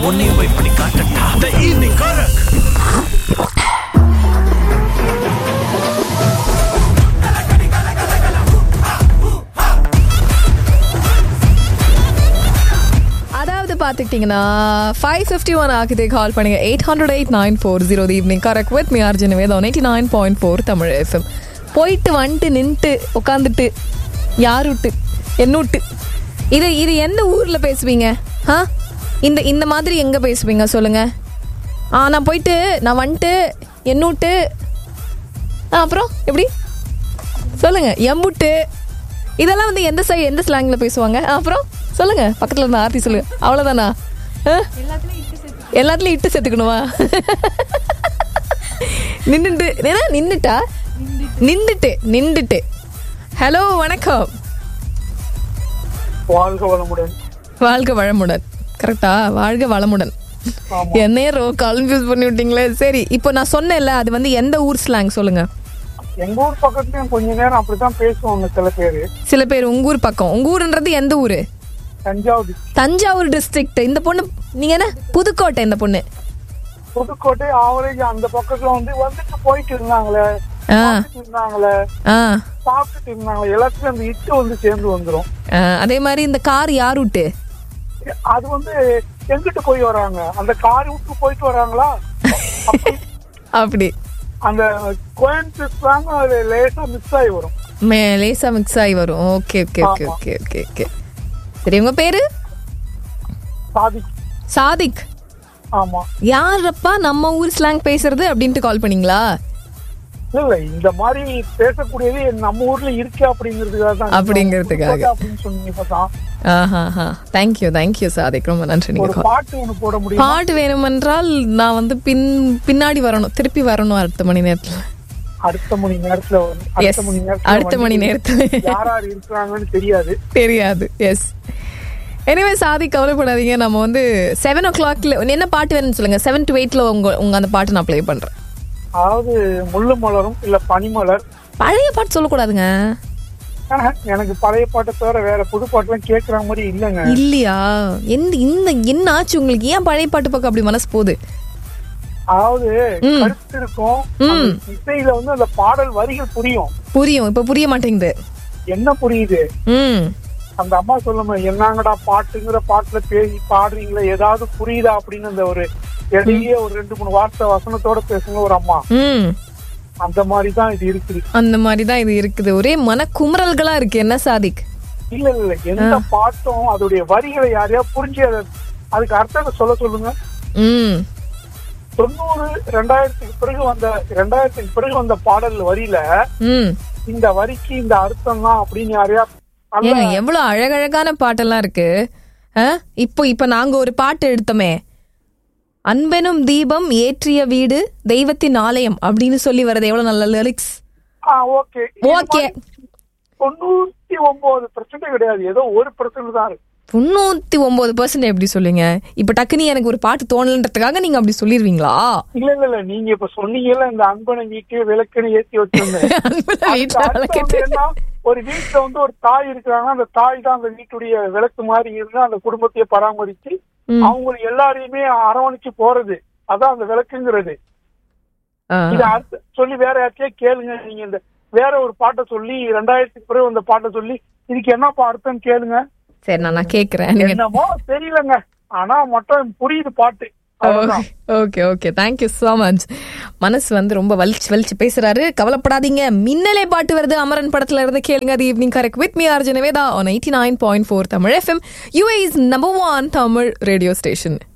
உன்னையும் போய் பண்ணி காட்டட்டா த ஈவினிங் கரக் அதாவது பார்த்துக்கிட்டிங்கன்னா ஃபைவ் ஃபிஃப்டி ஒன் ஆகுது கால் பண்ணுங்க eight hundred eight nine four zero evening correct with me Arjun Vedam eighty nine point four Tamil FM போயிட்டு வந்துட்டு நின்ட்டு உட்காந்துட்டு யார் விட்டு என்ன விட்டு இது இது எந்த ஊரில் பேசுவீங்க ஆ இந்த இந்த மாதிரி எங்கே பேசுவீங்க சொல்லுங்க ஆ நான் போயிட்டு நான் வந்துட்டு என்ன விட்டு ஆ, அப்புறம் எப்படி சொல்லுங்க எம்புட்டு இதெல்லாம் வந்து எந்த சை எந்த ஸ்லாங்ல பேசுவாங்க ஆ, அப்புறம் சொல்லுங்க பக்கத்துல இருந்த ஆர்த்தி சொல்லுங்க அவ்வளவுதானா ஆ? எல்லாத்துலயும் இட்டு சேர்த்துக்கணுமா நின்னுட்டு என்ன நின்னுட்டா நின்றுட்டு நின்றுட்டு ஹலோ வணக்கம் வாழ்க வளமுடன் வாழ்க வளமுடன் கரெக்டா வாழ்க வளமுடன் என்னையே ரோ கன்ஃபியூஸ் பண்ணி விட்டீங்களே சரி இப்போ நான் சொன்னேன்ல அது வந்து எந்த ஊர் ஸ்லாங் சொல்லுங்க எங்க ஊர் பக்கத்துலயும் கொஞ்ச நேரம் அப்படித்தான் பேசுவாங்க சில பேரு சில பேர் உங்க ஊர் பக்கம் உங்க ஊருன்றது எந்த ஊரு தஞ்சாவூர் தஞ்சாவூர் டிஸ்ட்ரிக்ட் இந்த பொண்ணு நீங்க என்ன புதுக்கோட்டை இந்த பொண்ணு புதுக்கோட்டை ஆவரேஜ் அந்த பக்கத்துல வந்து வந்துட்டு போயிட்டு இருந்தாங்களே ஆ சாப்பிட்டுட்டு இருந்தாங்களே ஆ சாப்பிட்டுட்டு இருந்தாங்களே எல்லாத்துலயும் அந்த இட்டு வந்து சேர்ந்து வந்துரும் ஆ, அதே மாதிரி இந்த கார் யார் விட்டு அது வந்து எங்கிட்டு போய் வராங்க அந்த கார் விட்டு போயிட்டு வராங்களா அப்படி அப்படி அந்த கோயம்புத்தூர் ஸ்லாங் அது லேசா மிஸ் ஆகி வரும் மே லேசா மிக்ஸ் ஆகி வரும் ஓகே ஓகே ஓகே ஆமா. ஓகே ஓகே ஓகே சரி உங்க பேரு சாதி சாதிக் ஆமா யாரப்பா நம்ம ஊர் ஸ்லாங் பேசுறது அப்படின்ட்டு கால் பண்ணீங்களா இல்ல இல்ல இந்த மாதிரி பேசக்கூடியது நம்ம ஊர்ல இருக்கு அப்படிங்கிறதுக்காக தான் அப்படிங்கிறதுக்காக. புதுக்கோட்டை அப்படின்னு சொன்னீங்க இப்பதான் ஆஹா தேங்க்யூ தேங்க்யூ சாதிக் ரொம்ப நன்றி நீங்க ஒரு call- பாட்டு ஒண்ணு போட முடியும் பாட்டு வேணுமென்றால் நான் வந்து பின் பின்னாடி வரணும் திருப்பி வரணும் அடுத்த மணி நேரத்துல அடுத்த மணி நேரத்துல வந்து- Yes. அடுத்த மணி நேரத்துல அடுத்த மணி வந்து நேரத்துல. யார் யார் இருக்கிறாங்கன்னு தெரியாது தெரியாது எஸ் எனிவே சாதி கவலைப்படாதீங்க நம்ம வந்து செவன் ஓ கிளாக்ல என்ன பாட்டு வேணும்னு சொல்லுங்க செவன் டு எயிட்ல உங்க உங்க அந்த பாட்டு நான் ப்ளே பண்றேன் அதாவது முள்ளு மலரும் இல்ல பனிமலர் பழைய பாட்டு சொல்லக்கூடாதுங்க ஆனா, எனக்கு பழைய பாட்டை தவிர வேற புது பாட்டுலாம் கேட்கற மாதிரி இல்லைங்க இல்லையா எந்த இந்த என்ன ஆச்சு உங்களுக்கு ஏன் பழைய பாட்டு பக்கம் அப்படி மனசு போகுது அதாவது ம். கருத்து இருக்கும் ம். அந்த இசையில வந்து அந்த பாடல் வரிகள் புரியும் புரியும் இப்ப புரிய மாட்டேங்குது என்ன புரியுது ம் அந்த அம்மா சொல்லுமா என்னங்கடா பாட்டுங்கிற பாட்டுல பேசி பாடுறீங்களா ஏதாவது புரியுதா அப்படின்னு அந்த ஒரு இடையே ஒரு ரெண்டு மூணு வார்த்தை வசனத்தோட பேசுங்க ஒரு அம்மா ம் அந்த மாதிரி தான் இது இருக்குது அந்த மாதிரி தான் இது இருக்குது ஒரே மன குமுறல்களா இருக்கு என்ன சாதிக் இல்ல இல்ல எந்த பாட்டும் அதோடைய வரிகளை யாரையா புரிஞ்சு அதை அதுக்கு அர்த்தத்தை சொல்ல சொல்லுங்க ம் தொண்ணூறு ரெண்டாயிரத்துக்கு பிறகு வந்த ரெண்டாயிரத்துக்கு பிறகு வந்த பாடல் வரியில ம் இந்த வரிக்கு இந்த அர்த்தம் தான் அப்படின்னு யாரையா நல்ல ஏங்க எவ்வளவு அழகழகான பாட்டெல்லாம் இருக்கு ஆ? இப்போ இப்ப நாங்க ஒரு பாட்டு எடுத்தோமே அன்பெனும் தீபம் ஏற்றிய வீடு தெய்வத்தின் ஆலயம் அப்படின்னு சொல்லி வர்றது எவ்வளவு நல்ல லிரிக்ஸ் ஓகே ஓகே தொண்ணூத்தி ஒன்பது பிரச்சனை கிடையாது ஏதோ ஒரு பிரச்சனை தான் இருக்கு தொண்ணூத்தி ஒன்பது பர்சன்ட் எப்படி சொல்லுங்க இப்ப டக்குனு எனக்கு ஒரு பாட்டு தோணலன்றதுக்காக நீங்க அப்படி சொல்லிருவீங்களா இல்ல இல்ல இல்ல நீங்க இப்ப சொன்னீங்கல்ல இந்த அன்பனை வீட்டு விளக்குன்னு ஏத்தி வச்சிருந்தேன் அன்புல அதுக்கு வீட்டுல அர்த்தம் விளக்கேத்து. வந்து என்ன? ஒரு வீட்டுல வந்து ஒரு தாய் இருக்கிறாங்கன்னா அந்த தாய் தான் அந்த வீட்டுடைய விளக்கு மாதிரி இருந்து அந்த குடும்பத்தையே பராமரிச்சு ம். அவங்க எல்லாரையுமே அரவணைச்சு போறது அதான் அந்த விளக்குங்கிறது ஆ. இத அர்த்த- சொல்லி வேற யார்கிட்டயே கேளுங்க நீங்க இந்த வேற ஒரு பாட்டை சொல்லி ரெண்டாயிரத்துக்கு பிறகு அந்த பாட்டை சொல்லி இதுக்கு என்னப்பா அர்த்தம் கேளுங்க சரி நான் நான் கேக்குறேன் நீங்க என்னமோ தெரியலங்க ஆனா மட்டும் புரியுது பாட்டு அவ்வளவுதான் okay okay thank you so much மனசு வந்து ரொம்ப வலிச்சு வலிச்சு பேசுறாரு கவலைப்படாதீங்க மின்னலே பாட்டு வருது அமரன் படத்துல இருந்து கேளுங்க அது evening correct with me Arjun Veda on eighty nine point four Tamil FM UAE is number one Tamil radio station